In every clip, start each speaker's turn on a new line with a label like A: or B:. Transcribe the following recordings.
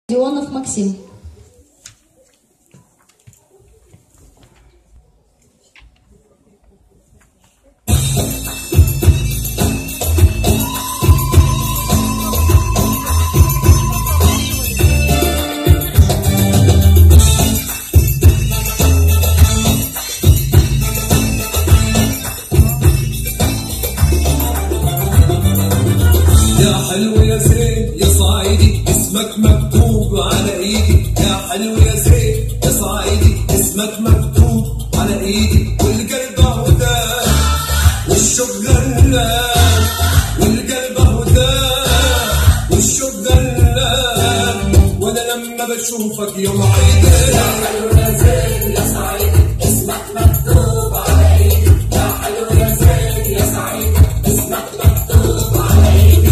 A: Дионов Максим.
B: يا حلو يا زين يا صعيدي اسمك مكتوب على ايدي يا حلو يا زين يا صعيدي اسمك مكتوب على ايدي والقلب هداك والشوق غلاب والقلب هداك والشوق غلاب وانا لما بشوفك يوم عيدي يا حلو يا زين يا صعيدي اسمك مكتوب على ايدي يا حلو يا زين يا صعيدي اسمك مكتوب على ايدي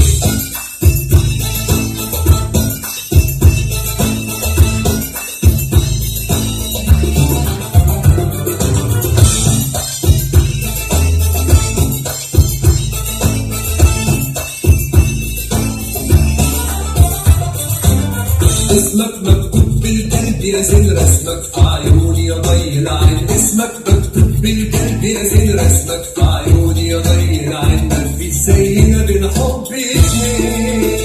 B: اسمك مكتوب بالقلب يا زين رسمك في عيوني يا ضي العين اسمك مكتوب بالقلب يا زين رسمك في عيوني يا ضي العين ما في زينا بين حب اتنين